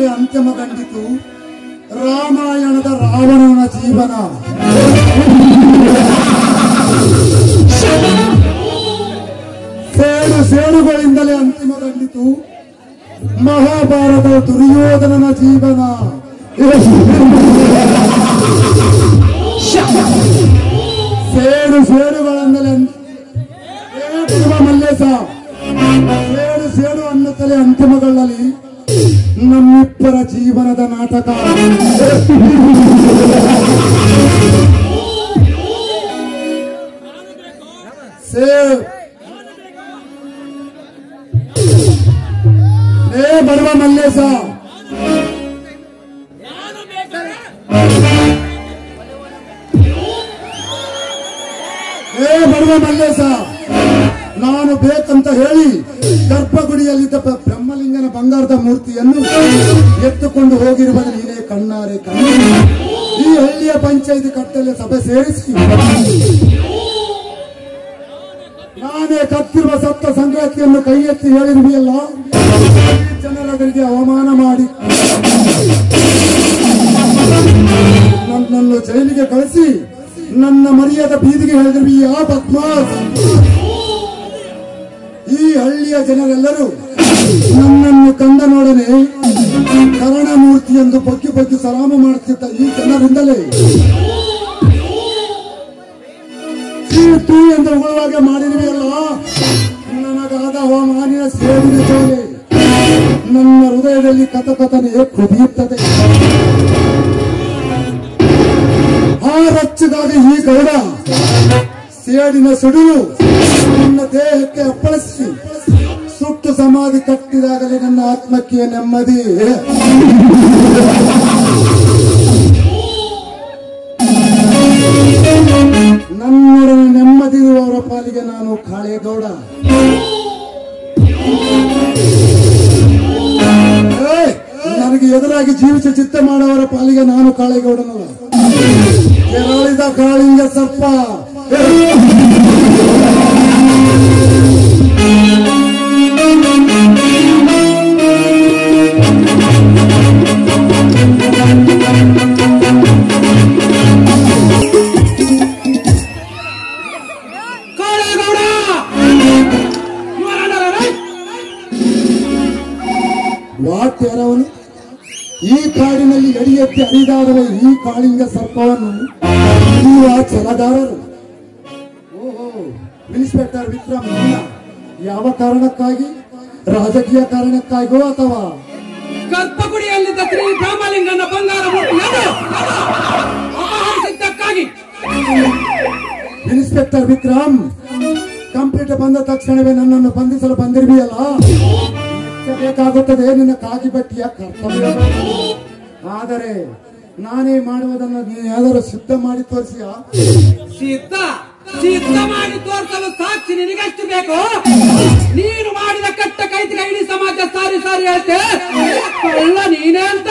ಅಂತಿಮ ಕಂಡಿತು ರಾಮಾಯಣದ ರಾವಣನ ಜೀವನ ಸೇಡು ಸೇಡುಗಳಿಂದಲೇ ಅಂತಿಮ ಕಂಡಿತು ಮಹಾಭಾರತ ದುರ್ಯೋಧನನ ಜೀವನ ಸೇಡು ಸೇಡುಗಳಿಂದಲೇ ಅಂತ್- ಏ ಬಿಡುವ ಮಲ್ಲೇಶ ಸೇಡು ಸೇಡು ಅನ್ನುತ್ತಲೇ ಅಂತಿಮಗಳಲ್ಲಿ ನಮ್ಮಿಬ್ಬರ ಜೀವನದ ನಾಟಕ ಸೇ ಏ ಬಡವ ಮಲ್ಲೇಶ ಏ ಬಡವ ಮಲ್ಲೇಶ ನಾನು ಬೇಕಂತ ಹೇಳಿ ಗರ್ಭಗುಡಿಯಲ್ಲಿದ್ದ ಬ- ಬ್ರಹ್ಮಲಿಂಗನ ಬಂಗಾರದ ಮೂರ್ತಿಯನ್ನು ಎತ್ತುಕೊಂಡು ಹೋಗಿರುವುದು ನೀನೇ ಕಣ್ಣಾರೆ ಕಣ್ಣು ಈ ಹಳ್ಳಿಯ ಪಂಚಾಯಿತಿ ಕಟ್ಟಲೆ ಸಭೆ ಸೇರಿಸಿ ನಾನೇ ಕತ್ತಿರುವ ಸತ್ತ ಸಂಗಾತಿಯನ್ನು ಕೈ ಎತ್ತಿ ಹೇಳಿರುವೆಯಲ್ಲ ಈ ಜನರವರಿಗೆ ಅವಮಾನ ಮಾಡಿ ನನ್ನನ್ನು ಜೈಲಿಗೆ ಕಳಿಸಿ ನನ್ನ ಮರ್ಯಾದ ಬೀದಿಗೆ ಹೇಳಿದ್ರು ಆ ಪದ್ಮಾಸ್ ಈ ಹಳ್ಳಿಯ ಜನರೆಲ್ಲರೂ ನನ್ನನ್ನು ಕಂಡ ನೋಡನೆ ಕರಣಮೂರ್ತಿ ಎಂದು ಬಗ್ಗಿ ಬಗ್ಗಿ ಸಲಾಮ ಮಾಡುತ್ತಿದ್ದ ಈ ಜನರಿಂದಲೇ ಕೀರ್ತಿ ಎಂದು ಉಗುಳುವಾಗೆ ಮಾಡಿರುವೆಯಲ್ಲ ನನಗಾದ ಹವಾಮಾನಿನ ಸೇರಿನ ಜೋಲೆ ನನ್ನ ಹೃದಯದಲ್ಲಿ ಕಥಕಥನೆ ಕುದಿಯುತ್ತದೆ ಆ ರಚ್ಚಗಾಗಿ ಈ ಗೌಡ ಸೇಡಿನ ಸುಡಿಲು ನನ್ನ ದೇಹಕ್ಕೆ ಅಪ್ಪಳಿಸಿ ಸುಟ್ಟು ಸಮಾಧಿ ಕಟ್ಟಿದಾಗಲೇ ನನ್ನ ಆತ್ಮಕ್ಕೆ ನೆಮ್ಮದಿ ನನ್ನೊಡನೆ ನೆಮ್ಮದಿ ಇರುವವರ ಪಾಲಿಗೆ ನಾನು ಕಾಳೇಗೌಡ ಏಯ್! ನನಗೆ ಎದುರಾಗಿ ಜೀವಿಸ ಚಿತ್ತ ಮಾಡುವವರ ಪಾಲಿಗೆ ನಾನು ಕಾಳೇಗೌಡನಲ್ಲ ಕೆರಳಿದ ಕಾಳಿಂಗ ಸರ್ಪ ಕಾಳೇಗೌಡ ವಾಟ್ ಯಾರವನು ಈ ಕಾಡಿನಲ್ಲಿ ಎಡಿಯೆತ್ತಿ ಹರಿದಾಡುವ ಈ ಕಾಳಿಂಗ ಸರ್ಪವನ್ನು ನೀವು ಆ ಛಲಗಾರರು ಓಹೋ ಇನ್ಸ್ಪೆಕ್ಟರ್ ವಿಕ್ರಮ್ ನೀನ ಯಾವ ಕಾರಣಕ್ಕಾಗಿ ರಾಜಕೀಯ ಕಾರಣಕ್ಕಾಗಿಯೋ ಅಥವಾ ಗರ್ಭಗುಡಿಯಲ್ಲಿದ್ದ ಶ್ರೀ ಬ್ರಹ್ಮಲಿಂಗನ ಬಂಗಾರ ಮೂರ್ತಿಯನ್ನು ಅಪಹರಿಸಿದ್ದಕ್ಕಾಗಿ ಇನ್ಸ್ಪೆಕ್ಟರ್ ವಿಕ್ರಮ್ ಕಂಪ್ಲೀಟ್ ಬಂದ ತಕ್ಷಣವೇ ನನ್ನನ್ನು ಬಂಧಿಸಲು ಬಂದಿರ್ಬಿಯಲ್ಲ ಬೇಕಾಗುತ್ತದೆ ನಿನ್ನ ಕಾಗಿ ಬಟ್ಟಿಯ ಕರ್ತವ್ಯ ಆದರೆ ನಾನೇ ಮಾಡುವುದನ್ನು ನೀನು ಯಾವ್ದಾದ್ರು ಸಿದ್ಧ ಮಾಡಿ ತೋರಿಸಿಯ ಸಿದ್ಧ ಸಿದ್ಧ ಮಾಡಿ ತೋರಿಸಲು ಸಾಕ್ಷಿ ನಿನಗೆಷ್ಟು ಬೇಕು ನೀನು ಮಾಡಿದ ಕಟ್ಟ ಕೈತಿಗ ಇಡೀ ಸಮಾಜ ಸಾರಿ ಸಾರಿ ಹೇಳ್ತೆ ಕಳ್ಳ ನೀನೇ ಅಂತ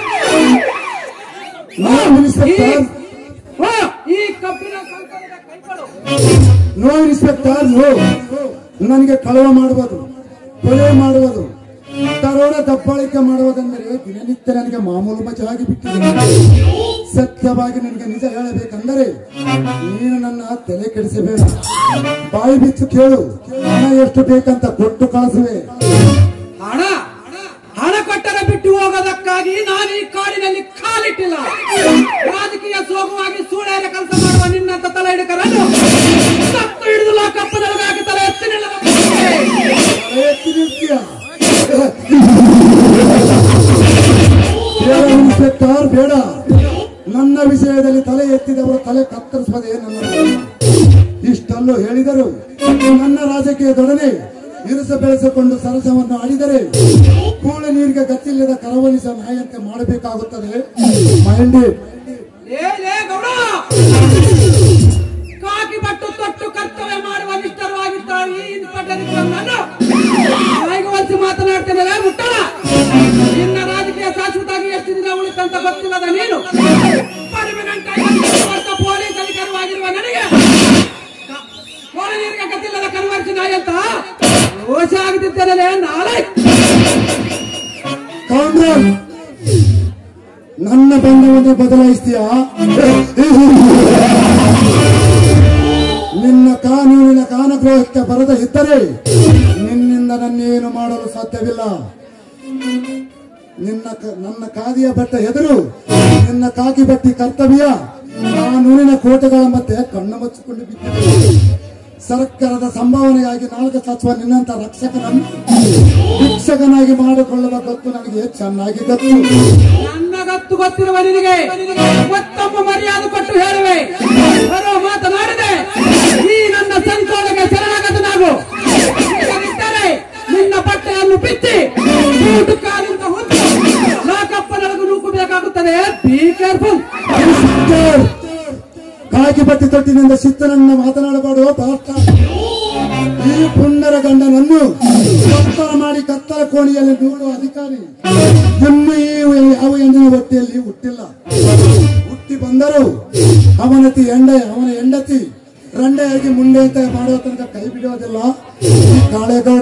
ನಾನು ಇನ್ಸ್ಪೆಕ್ಟರ್ ಈ- ಹೋ, ಈ ಕಬ್ಬಿನ ಸಂಕಲದ ಕೈಗಳು ನೋ ಇನ್ಸ್ಪೆಕ್ಟರ್ ನೋ ನನಗೆ ಕಳವ ಮಾಡುವುದು ಕೊಲೆ ಮಾಡುವುದು ದರೋಡ ದಬ್ಬಾಳಿಕೆ ಮಾಡುವುದೆಂದರೆ ದಿನನಿತ್ಯ ನನಗೆ ಮಾಮೂಲು ಮಜವಾಗಿ ಬಿಟ್ಟಿದೆ ಸತ್ಯವಾಗಿ ನನಗೆ ನಿಜ ಹೇಳಬೇಕೆಂದರೆ ನೀನು ನನ್ನ ತಲೆ ಕೆಡಿಸಬೇಡ ಬಾಯಿ ಬಿಚ್ಚು ಕೇಳು ಹಣ ಎಷ್ಟು ಬೇಕಂತ ಕೊಟ್ಟು ಕಳಿಸುವೆ ಹಣ ಹಣ ಕೊಟ್ಟರೆ ಬಿಟ್ಟು ಹೋಗೋದಕ್ಕಾಗಿ ನಾನು ಈ ಕಾಡಿನಲ್ಲಿ ಕಾಲಿಟ್ಟಿಲ್ಲ ರಾಜಕೀಯ ಸೋಗುವಾಗಿ ಸೂಳೆಯ ಕೆಲಸ ಮಾಡುವ ನಿನ್ನಂತ ತಲೆ ಹಿಡಕರನ್ನು ಸತ್ತು ಹಿಡಿದು ಲಾಕಪ್ಪದೊಳಗಾಗಿ ತಲೆ ಎತ್ತಿ ನಿಲ್ಲಬೇಕು. ತಲೆ ಎತ್ತಿ ನಿಲ್ತೀಯ? ಬೇಡ ಇನ್ಸ್ಪೆಕ್ಟರ್ ಬೇಡ ನನ್ನ ವಿಷಯದಲ್ಲಿ ತಲೆ ಎತ್ತಿದವರು ತಲೆ ಕತ್ತರಿಸುವುದೇ ನನ್ನ ಧರ್ಮ. ಇಷ್ಟಲ್ಲೂ ಹೇಳಿದರು ನನ್ನ ರಾಜಕೀಯದೊಡನೆ ಇರಿಸ ಬೆಳೆಸಿಕೊಂಡು ಸರಸವನ್ನು ಆಡಿದರೆ ಕೂಳೆ ನೀರಿಗೆ ಗತಿಯಿಲ್ಲದ ಕರವಣಿಸ ನಾಯಂತೆ ಮಾಡಬೇಕಾಗುತ್ತದೆ ಮೈಂಡ್ ಲೇ ಲೇ ಗೌಡ ಕಾಕಿ ಬಟ್ಟು ತೊಟ್ಟು ಕರ್ತವ್ಯ ಮಾಡುವ ನಿಷ್ಠರವಾಗಿದ್ದಾರೆ ಈ ಇನ್ಸ್ಪೆಕ್ಟರ್ ನಾನು ಬಾಯಿಗೆ ಒಲಿಸಿ ಮಾತನಾಡ್ತೇನೆ ಮುಟ್ಟಣ ನಿನ್ನ ರಾಜಕೀಯ ಶಾಶ್ವತವಾಗಿ ಎಷ್ಟು ದಿನ ಉಳಿತಂತ ಗೊತ್ತಿಲ್ಲದ ನೀನು ಪರ್ಮನೆಂಟ್ ಆಗಿ ಹತ್ತು ವರ್ಷ ಪೊಲೀಸ್ ಅಧಿಕಾರವಾಗಿರುವ ನನಗೆ ಕೋಲ ನೀರಿಗೆ ಗತಿಲ್ಲದ ಕರುವರ್ಸಿ ನಾಯಿ ಅಂತ ರೋಷ ಆಗದಿದ್ದೇನೆ ನಾಳೆ ಕೌಂಡ್ರಲ್ ಬಣ್ಣವನ್ನು ಬದಲಾಯಿಸ್ತೀಯಾ ನಿನ್ನ ಕಾನೂನಿನ ಕಾನಗ್ರಹಕ್ಕೆ ಬರದ ಇದ್ದರೆ ನಿನ್ನಿಂದ ನನ್ನೇನು ಮಾಡಲು ಸಾಧ್ಯವಿಲ್ಲ ನಿನ್ನ ಕ- ನನ್ನ ಕಾದಿಯ ಬಟ್ಟೆ ಎದುರು ನಿನ್ನ ಕಾಕಿ ಬಟ್ಟಿ ಕರ್ತವ್ಯ ಕಾನೂನಿನ ಕೋಟೆಗಳ ಮಧ್ಯೆ ಕಣ್ಣು ಮುಚ್ಚಿಕೊಂಡು ಬಿದ್ದಿದೆ ಸರ್ಕಾರದ ಸಂಭಾವನೆಗಾಗಿ ನಾಲ್ಕು ಸಚಿವ ನಿನ್ನಂತ ರಕ್ಷಕನನ್ನು ಶಿಕ್ಷಕನಾಗಿ ಮಾಡಿಕೊಳ್ಳುವ ಗೊತ್ತು ನನಗೆ ಚೆನ್ನಾಗಿ ಗೊತ್ತು ನನ್ನ ಗತ್ತು ಗೊತ್ತಿರುವ ನಿನಗೆ ಮತ್ತೊಬ್ಬ ಮರ್ಯಾದೆ ಕೊಟ್ಟು ಹೇಳುವೆ ಬರೋ ಮಾತನಾಡಿದೆ ಈ ನನ್ನ ಸಂತೋಷಕ್ಕೆ ಶರಣಾಗತನಾಗು ಇಲ್ಲದಿದ್ದರೆ ನಿನ್ನ ಬಟ್ಟೆಯನ್ನು ಬಿಚ್ಚಿ ಬೂಟು ಕಾಲಿಂದ ಹೊತ್ತು ಲಾಕಪ್ಪನೊಳಗೂ ನೂಕಬೇಕಾಗುತ್ತದೆ ಬಿ ಕೇರ್ಫುಲ್ ಸಿಸ್ಟರ್, ಕಾಕಿ ಬಟ್ಟಿ ತೊಟ್ಟಿನಿಂದ ಸಿತ್ತನನ್ನ ಮಾತನಾಡಬಾಡು ಪಾಠ ಈ ಪುಣ್ಯರ ಗಂಡನನ್ನು ಕತ್ತಲ ಮಾಡಿ ಕತ್ತಲ ಕೋಣಿಯಲ್ಲಿ ನೋಡುವ ಅಧಿಕಾರಿ ಇನ್ನು ಈ ಯಾವ ಹೆಣ್ಣಿನ ಹೊಟ್ಟೆಯಲ್ಲಿ ಹುಟ್ಟಿಲ್ಲ ಹುಟ್ಟಿ ಬಂದರು ಅವನತಿ ಎಂಡ ಅವನ ಹೆಂಡತಿ ರಂಡೆಯಾಗಿ ಮುಂದೆ ಅಂತ ಮಾಡುವ ತನಕ ಕೈ ಬಿಡೋದಿಲ್ಲ ಈ ಕಾಳೇಗೌಡ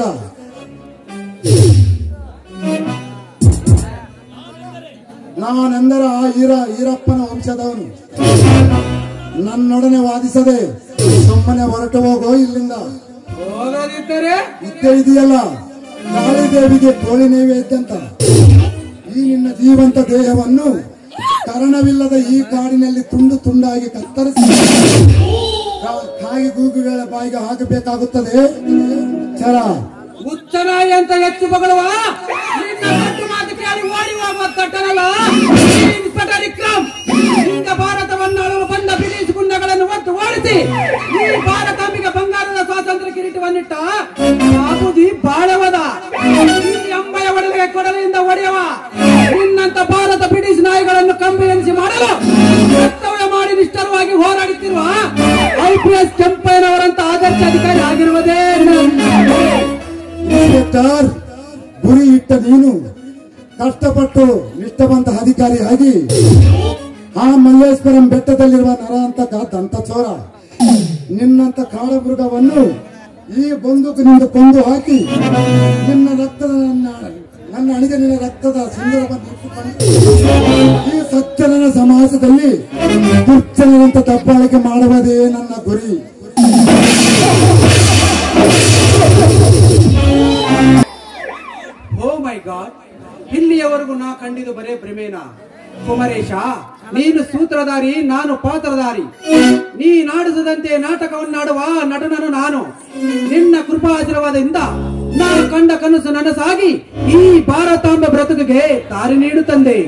ನಾನೆಂದರ ಆ ಈರ ಈರಪ್ಪನ ವಂಶದವನು ನನ್ನೊಡನೆ ವಾದಿಸದೆ ಸುಮ್ಮನೆ ಹೊರಟು ಹೋಗೋ ಇಲ್ಲಿಂದ ಹೋಗದಿದ್ದರೆ ಇದ್ದೇ ಇದೆಯಲ್ಲ ಕಾಳಿದೇವಿಗೆ ಕೋಳಿ ನೈವೇದ್ಯ ಅಂತ ಈ ನಿನ್ನ ಜೀವಂತ ದೇಹವನ್ನು ಕರಣವಿಲ್ಲದ ಈ ಕಾಡಿನಲ್ಲಿ ತುಂಡು ತುಂಡಾಗಿ ಕತ್ತರಿಸಿ ಕಾ- ಕಾಗಿ ಗೂಗುಗಳ ಬಾಯಿಗೆ ಹಾಕಬೇಕಾಗುತ್ತದೆ ಚರ ಹುಚ್ಚನಾಯಿ ಅಂತ ಹೆಚ್ಚು ಬಗಳುವ ನಿನ್ನ ದೊಡ್ಡ ಮಾತು ಕೇಳಿ ಓಡಿ ಹೋಗುವ ತಟ್ಟನಲ್ಲ ಇನ್ಸ್ಪೆಕ್ಟರ್ ವಿಕ್ರಮ್ ಇಂದ ಭಾರತವನ್ನು ಆಳಲು ಬಂದ ಬ್ರಿಟಿಷ್ ಗುಂಡಗಳನ್ನು ಒತ್ತು ಓಡಿಸಿ ಈ ಭಾರತಾಂಬಿಗೆ ಬಂಗಾರದ ಸ್ವಾತಂತ್ರ್ಯ ಕಿರೀಟವನ್ನಿಟ್ಟ ಬಾಬುಜಿ ಬಾಳವದ ಈ ಅಂಬಯ ಒಡಲಿಗೆ ಕೊಡಲಿಯಿಂದ ಒಡೆಯವ ನಿನ್ನಂತ ಭಾರತ ಬ್ರಿಟಿಷ್ ನಾಯಿಗಳನ್ನು ಕಂಬಿ ಎನಿಸಿ ಮಾಡಲು ಕರ್ತವ್ಯ ಮಾಡಿ ನಿಷ್ಠರವಾಗಿ ಹೋರಾಡುತ್ತಿರುವ ಐಪಿಎಸ್ ಕೆಂಪಯ್ಯನವರಂತ ಆದರ್ಶ ಅಧಿಕಾರಿ ಆಗಿರುವುದೇ ನನ್ನ ಇನ್ಸ್ಪೆಕ್ಟರ್ ಗುರಿ ಇಟ್ಟ ನೀನು ಕಷ್ಟಪಟ್ಟು ನಿಷ್ಠವಂತ ಅಧಿಕಾರಿಯಾಗಿ ಆ ಮಲ್ಲೇಶ್ವರಂ ಬೆಟ್ಟದಲ್ಲಿರುವ ನರ ಅಂತ ದಂತ ಚೋರ ನಿನ್ನಂತ ಕಾಳಮೃಗವನ್ನು ಈ ಬಂದೂಕಿನಿಂದ ಕೊಂದು ಹಾಕಿ ನಿನ್ನ ರಕ್ತದ ನನ್ನ ನನ್ನ ಅಣಿಗೆ ನಿನ್ನ ರಕ್ತದ ಸುಂದರವನ್ನು ಇಟ್ಟುಕೊಂಡು ಈ ಸಜ್ಜನನ ಸಮಾಜದಲ್ಲಿ ದುರ್ಜನರಂತ ದಬ್ಬಾಳಿಕೆ ಮಾಡುವುದೇ ನನ್ನ ಗುರಿ ಓ ಮೈ ಗಾಡ್ ಇಲ್ಲಿಯವರೆಗೂ ನಾ ಕಂಡಿದ್ದು ಬರೇ ಭ್ರಮೇನ ಕುಮರೇಶ ನೀನು ಸೂತ್ರಧಾರಿ ನಾನು ಪಾತ್ರಧಾರಿ ನೀ ನಾಡಿಸದಂತೆ ನಾಟಕವನ್ನಾಡುವ ನಟನನು ನಾನು ನಿನ್ನ ಕೃಪಾಶೀರ್ವಾದದಿಂದ ನಾನು ಕಂಡ ಕನಸು ನನಸಾಗಿ ಈ ಭಾರತಾಂಬ ಬ್ರತುಕಿಗೆ ದಾರಿ ನೀಡುತ್ತಂದೆ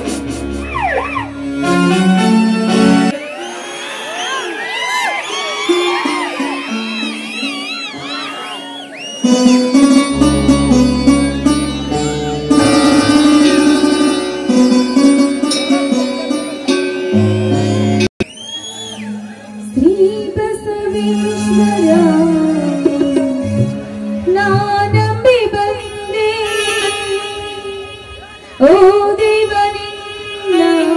ಶ್ರೀ ಬಸವೇಶ್ವರ ನಾನಂಬಿ ಬಂದೆ ಓ ದೇವನಿನ್ನ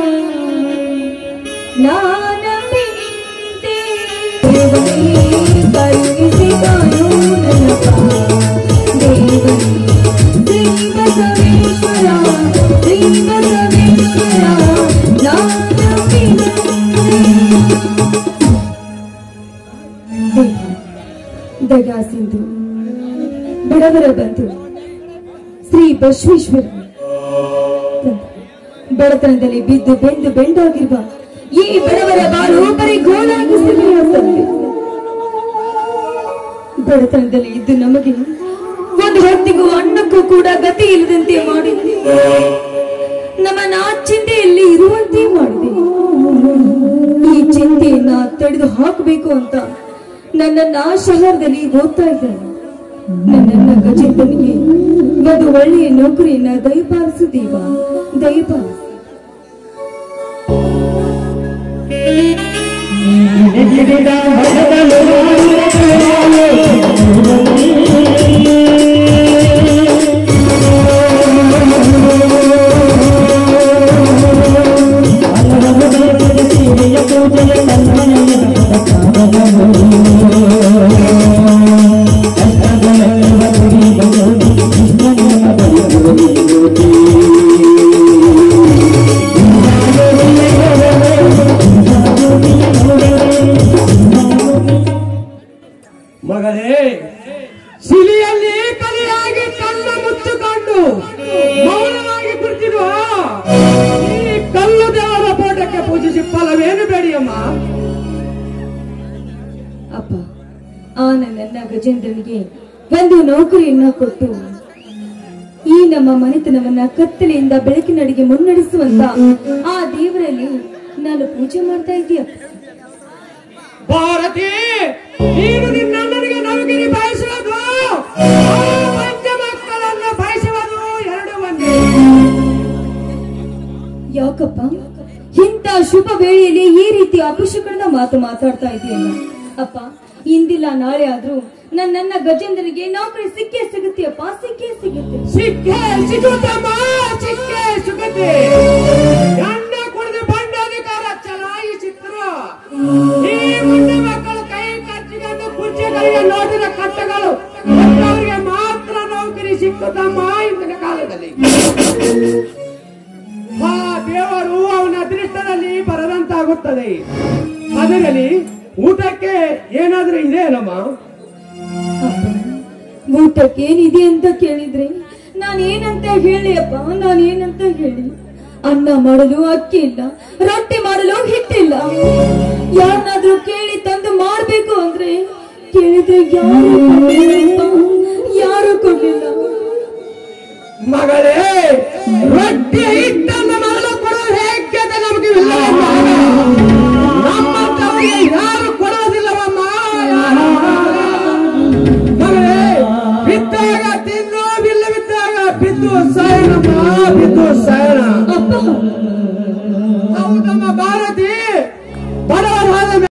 ನಾನಂಬಿ ನಿಂತೆ ದೇವನೇ ಕರುಣಿಸಿ ಕಾನೂನನಪ್ಪ ದೇವನೇ ಶ್ರೀ ಬಸವೇಶ್ವರ ಶ್ರೀ ಬಸವೇಶ್ವರ ನಾನಂಬಿ ಬಂದೆ ದಗಾ ಸಿಂಧು ಬಡವರ ಬಂಧು ಶ್ರೀ ಬಸವೇಶ್ವರ ಬಡತನದಲ್ಲಿ ಬಿದ್ದು ಬೆಂದು ಬೆಂಡಾಗಿರುವ ಈ ಬಡವರ ಬಾಳು ಬರೀ ಗೋಳಾಗಿ ಸತ್ಯ ಬಡತನದಲ್ಲಿ ಇದ್ದು ನಮಗೆ ಒಂದು ಹೊತ್ತಿಗೂ ಅನ್ನಕ್ಕೂ ಕೂಡ ಗತಿ ಇಲ್ಲದಂತೆ ಮಾಡಿದೆ ನಮ್ಮ ನಾ ಚಿಂತೆಯಲ್ಲಿ ಇರುವಂತೆ ಮಾಡಿದೆ ಈ ಚಿಂತೆಯನ್ನ ತಡೆದು ಹಾಕಬೇಕು ಅಂತ ನನ್ನನ್ನ ಶಹರದಲ್ಲಿ ಓದ್ತಾ ಇದ್ದಾನೆ ನನ್ನನ್ನ ಗಜೇಂದ್ರನಿಗೆ ಒಂದು ಒಳ್ಳೆಯ ನೌಕರಿಯನ್ನ ದಯಪಾಲಿಸು ದೇವ ದಯಪಾಲಿಸು Thank you. ನನ್ನ ಗಜೇಂದ್ರನಿಗೆ ಒಂದು ನೌಕರಿಯನ್ನ ಕೊಟ್ಟು ಈ ನಮ್ಮ ಮನೆತನವನ್ನ ಕತ್ತಲೆಯಿಂದ ಬೆಳಕಿನಡೆಗೆ ಮುನ್ನಡೆಸುವಂತ ಆ ದೇವರಲ್ಲಿ ನಾನು ಪೂಜೆ ಮಾಡ್ತಾ ಇದ್ದೀಯಪ್ಪ ಭಾರತಿ ನೀನು ನಿನ್ನಣ್ಣನಿಗೆ ನವಗಿರಿ ಬಯಸುವುದು ಆ ಪಂಚ ಮಕ್ಕಳನ್ನು ಬಯಸುವುದು ಎರಡು ಒಂದೇ ಯಾಕಪ್ಪ ಇಂಥ ಶುಭ ವೇಳೆಯಲ್ಲಿ ಈ ರೀತಿ ಅಪಶಕುನದ ಮಾತು ಮಾತಾಡ್ತಾ ಇದೆಯಲ್ಲ ಅಪ್ಪ ಇಂದಿಲ್ಲ ನಾಳೆ ಆದ್ರೂ ನನ್ನ ನನ್ನ ಗಜೇಂದ್ರನಿಗೆ ನೌಕರಿ ಸಿಕ್ಕೇ ಸಿಗುತ್ತೆಯಪ್ಪ ಸಿಕ್ಕೇ ಸಿಗುತ್ತೆ ಸಿಕ್ಕೆ ಸಿಗುತ್ತಮ್ಮ ಸಿಕ್ಕೆ ಸಿಗುತ್ತೆ ಎಣ್ಣ ಕುಡಿದು ಬಂಡಾಧಿಕಾರ ಚಲಾಯಿಸಿದ್ರು ಈ ಮುಂಡ ಮಕ್ಕಳು ಕೈ ಕಚ್ಚಿಕೊಂಡು ಕುರ್ಚಿಗಳಿಗೆ ನೋಡಿದ ಕಟ್ಟಗಳು ಅವರಿಗೆ ಮಾತ್ರ ನೌಕರಿ ಸಿಕ್ಕುತ್ತಮ್ಮ ಇಂದಿನ ಕಾಲದಲ್ಲಿ ಆ ದೇವರು ಅವನ ಅದೃಷ್ಟದಲ್ಲಿ ಬರದಂತಾಗುತ್ತದೆ ಅದರಲ್ಲಿ ಊಟಕ್ಕೆ ಏನಾದ್ರೂ ಇದೆಯಲ್ಲಮ್ಮ ಅಪ್ಪ ಊಟಕ್ಕೆ ಏನಿದೆ ಅಂತ ಕೇಳಿದ್ರೆ ನಾನೇನಂತ ಹೇಳಿ ಅಪ್ಪ ನಾನೇನಂತ ಹೇಳಿ ಅನ್ನ ಮಾಡಲು ಅಕ್ಕಿ ಇಲ್ಲ ರೊಟ್ಟಿ ಮಾಡಲು ಹಿಟ್ಟಿಲ್ಲ ಯಾರನ್ನಾದ್ರೂ ಕೇಳಿ ತಂದು ಮಾಡ್ಬೇಕು ಅಂದ್ರೆ ಕೇಳಿದ್ರೆ ಯಾರು ಕೊಡ್ಲಿಲ್ಲಪ್ಪ. ಯಾರು ಕೊಡ್ಲಿಲ್ಲ ಮಗಳೇ ರೊಟ್ಟಿ ಹಿಟ್ಟನ್ನು ಮಾಡಲು ಕೊಡುವ ಹೇಗ್ಯತೆ ನಮಗೆ ಇಲ್ಲ ನಮ್ಮಂತವರಿಗೆ ಯಾರು ಕೊಡೋದಿಲ್ಲವಮ್ಮ ಯಾರು ಮಗಳೇ ಬಿದ್ದಾಗ ತಿನ್ನು ಬಿಲ್ಲು ಬಿದ್ದಾಗ ಬಿದ್ದು ಸಾಯನಮ್ಮ ಬಿದ್ದು ಸಾಯ